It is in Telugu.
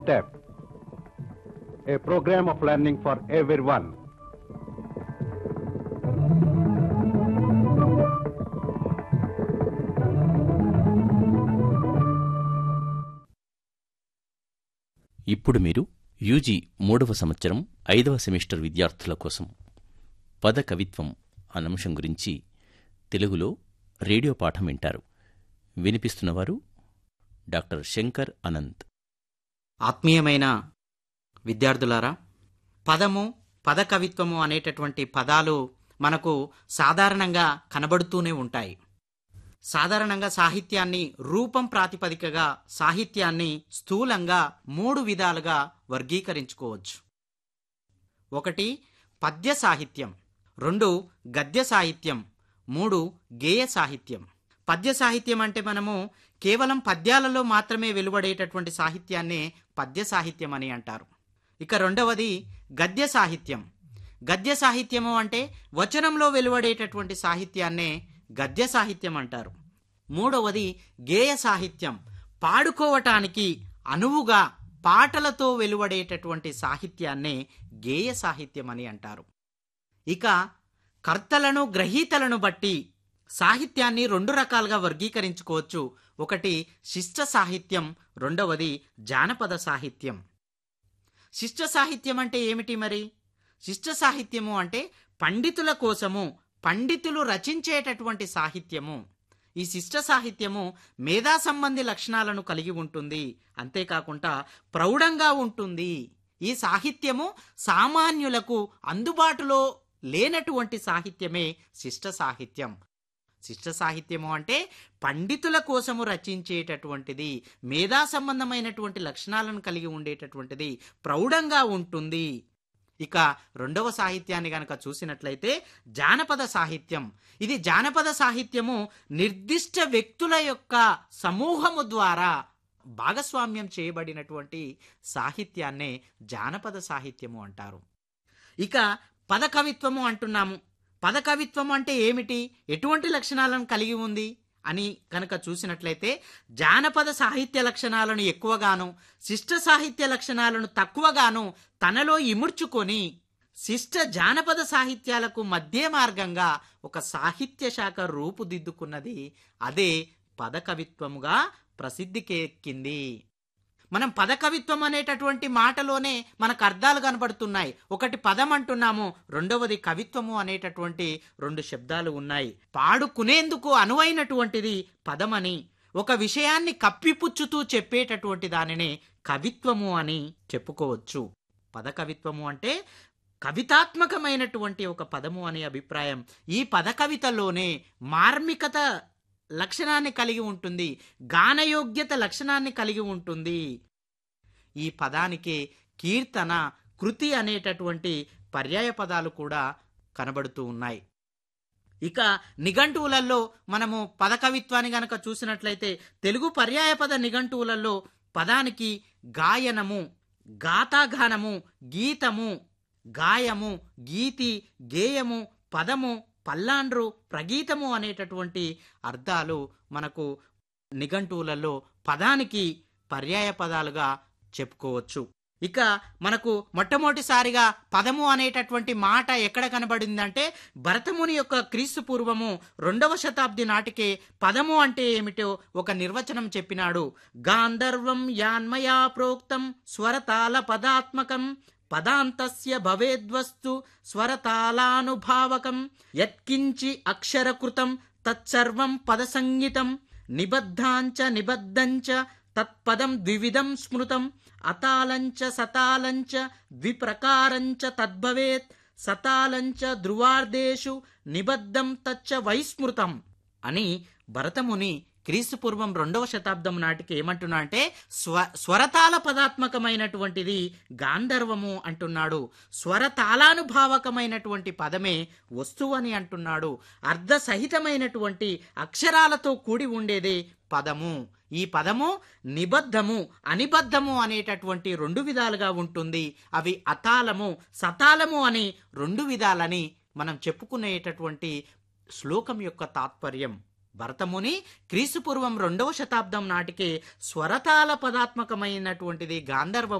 Step. A program of learning for everyone. ఇప్పుడు మీరు యూజీ మూడవ సంవత్సరం ఐదవ సెమిస్టర్ విద్యార్థుల కోసం పద కవిత్వం అన్న అంశం గురించి తెలుగులో రేడియో పాఠం వింటారు వినిపిస్తున్నవారు డాక్టర్ శంకర్ అనంత్ ఆత్మీయమైన విద్యార్థులారా పదము పదకవిత్వము అనేటటువంటి పదాలు మనకు సాధారణంగా కనబడుతూనే ఉంటాయి సాధారణంగా సాహిత్యాన్ని రూపం ప్రాతిపదికగా సాహిత్యాన్ని స్థూలంగా మూడు విధాలుగా వర్గీకరించుకోవచ్చు ఒకటి పద్య సాహిత్యం రెండు గద్య సాహిత్యం మూడు గేయ సాహిత్యం పద్య సాహిత్యం అంటే మనము కేవలం పద్యాలలో మాత్రమే వెలువడేటటువంటి సాహిత్యాన్నే పద్య సాహిత్యం అని అంటారు ఇక రెండవది గద్య సాహిత్యం గద్య సాహిత్యము అంటే వచనంలో వెలువడేటటువంటి సాహిత్యాన్నే గద్య సాహిత్యం అంటారు మూడవది గేయ సాహిత్యం పాడుకోవటానికి అనువుగా పాటలతో వెలువడేటటువంటి సాహిత్యాన్నే గేయ సాహిత్యం అని అంటారు ఇక కర్తలను గ్రహీతలను బట్టి సాహిత్యాన్ని రెండు రకాలుగా వర్గీకరించుకోవచ్చు ఒకటి శిష్ట సాహిత్యం రెండవది జానపద సాహిత్యం శిష్ట సాహిత్యం అంటే ఏమిటి మరి శిష్ట సాహిత్యము అంటే పండితుల కోసము పండితులు రచించేటటువంటి సాహిత్యము ఈ శిష్ట సాహిత్యము మేధా సంబంధి లక్షణాలను కలిగి ఉంటుంది అంతేకాకుండా ప్రౌఢంగా ఉంటుంది ఈ సాహిత్యము సామాన్యులకు అందుబాటులో లేనటువంటి సాహిత్యమే శిష్ట సాహిత్యం శిష్ట సాహిత్యము అంటే పండితుల కోసము రచించేటటువంటిది మేధా సంబంధమైనటువంటి లక్షణాలను కలిగి ఉండేటటువంటిది ప్రౌఢంగా ఉంటుంది ఇక రెండవ సాహిత్యాన్ని గనక చూసినట్లయితే జానపద సాహిత్యం ఇది జానపద సాహిత్యము నిర్దిష్ట వ్యక్తుల యొక్క సమూహము ద్వారా భాగస్వామ్యం చేయబడినటువంటి సాహిత్యాన్నే జానపద సాహిత్యము అంటారు ఇక పదకవిత్వము అంటున్నాము పదకవిత్వము అంటే ఏమిటి ఎటువంటి లక్షణాలను కలిగి ఉంది అని కనుక చూసినట్లయితే జానపద సాహిత్య లక్షణాలను ఎక్కువగాను శిష్ట సాహిత్య లక్షణాలను తక్కువగాను తనలో ఇముడ్చుకొని శిష్ట జానపద సాహిత్యాలకు మధ్య మార్గంగా ఒక సాహిత్య శాఖ రూపుదిద్దుకున్నది అదే పదకవిత్వముగా ప్రసిద్ధికెక్కింది మనం పదకవిత్వం అనేటటువంటి మాటలోనే మనకు అర్థాలు కనబడుతున్నాయి ఒకటి పదం అంటున్నాము రెండవది కవిత్వము అనేటటువంటి రెండు శబ్దాలు ఉన్నాయి పాడుకునేందుకు అనువైనటువంటిది పదమని ఒక విషయాన్ని కప్పిపుచ్చుతూ చెప్పేటటువంటి దానిని కవిత్వము అని చెప్పుకోవచ్చు పదకవిత్వము అంటే కవితాత్మకమైనటువంటి ఒక పదము అనే అభిప్రాయం ఈ పదకవితలోనే మార్మికత లక్షణాన్ని కలిగి ఉంటుంది గానయోగ్యత లక్షణాన్ని కలిగి ఉంటుంది ఈ పదానికి కీర్తన కృతి అనేటటువంటి పర్యాయ పదాలు కూడా కనబడుతూ ఉన్నాయి ఇక నిఘంటువులలో మనము పదకవిత్వాన్ని గనక చూసినట్లయితే తెలుగు పర్యాయపద నిఘంటువులలో పదానికి గాయనము గాతాగానము గీతము గాయము గీతి గేయము పదము పల్లాండ్రు ప్రగీతము అనేటటువంటి అర్థాలు మనకు నిఘంటువులలో పదానికి పర్యాయ పదాలుగా చెప్పుకోవచ్చు ఇక మనకు మొట్టమొదటిసారిగా పదము అనేటటువంటి మాట ఎక్కడ కనబడిందంటే భరతముని యొక్క క్రీస్తు పూర్వము రెండవ శతాబ్ది నాటికే పదము అంటే ఏమిటో ఒక నిర్వచనం చెప్పినాడు గాంధర్వం యాన్మయా ప్రోక్తం స్వరతాల పదాత్మకం పదాంతస్య భవేద్వస్తు స్వరతాళానుభావకం యత్కించి అక్షరకృతం తత్సర్వం పదసంగితం నిబద్ధాంచ నిబద్ధంచ తత్పదం ద్వివిధం స్మృతం అతాలంచ సతాలంచ ద్విప్రకారంచ తద్భవేత్ సతాలంచ ధ్రువార్ధేషు నిబద్ధం తచ్చ వైస్మృతం అని భరతముని క్రీస్తు పూర్వం రెండవ శతాబ్దం నాటికి ఏమంటున్నా అంటే స్వ స్వరతాల పదాత్మకమైనటువంటిది గాంధర్వము అంటున్నాడు స్వరతాళానుభావకమైనటువంటి పదమే వస్తువు అని అంటున్నాడు అర్ధ సహితమైనటువంటి అక్షరాలతో కూడి ఉండేదే పదము ఈ పదము నిబద్ధము అనిబద్ధము అనేటటువంటి రెండు విధాలుగా ఉంటుంది అవి అతాళము సతాళము అని రెండు విధాలని మనం చెప్పుకునేటటువంటి శ్లోకం యొక్క తాత్పర్యం భరతముని క్రీస్తుపూర్వం రెండవ శతాబ్దం నాటికి స్వరతాల పదాత్మకమైనటువంటిది గాంధర్వ